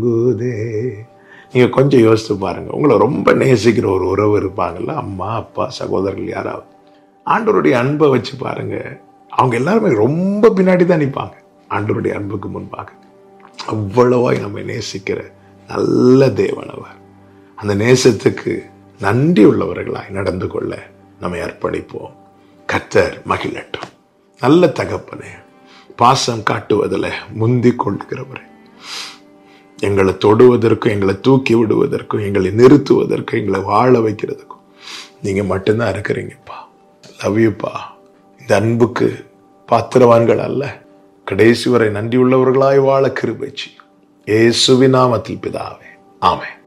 போதே நீங்க கொஞ்சம் யோசித்து பாருங்க உங்களை ரொம்ப நேசிக்கிற ஒரு உறவு இருப்பாங்கல்ல அம்மா அப்பா சகோதரர்கள் யாராவது ஆண்டவருடைய அன்பை வச்சு பாருங்க அவங்க எல்லாருமே ரொம்ப பின்னாடி தான் நிற்பாங்க ஆண்டவருடைய அன்புக்கு முன்பாக அவ்வளவாய் நம்ம நேசிக்கிற நல்ல தேவன் அவர் அந்த நேசத்துக்கு நன்றி உள்ளவர்களாய் நடந்து கொள்ள நம்மை அர்ப்பணிப்போம் கர்த்தர் மகிழட்டும் நல்ல தகப்பனே பாசம் காட்டுவதில் முந்தி கொள்கிறவரே எங்களை தொடுவதற்கும் எங்களை தூக்கி விடுவதற்கும் எங்களை நிறுத்துவதற்கும் எங்களை வாழ வைக்கிறதுக்கும் நீங்க மட்டும்தான் இருக்கிறீங்கப்பா லவ் யூப்பா இந்த அன்புக்கு பாத்திரவான்கள் அல்ல கடைசி வரை நன்றி உள்ளவர்களாய் வாழ கிருபைச்சி ஏசுவின் நாமத்தில் பிதாவே ஆமென்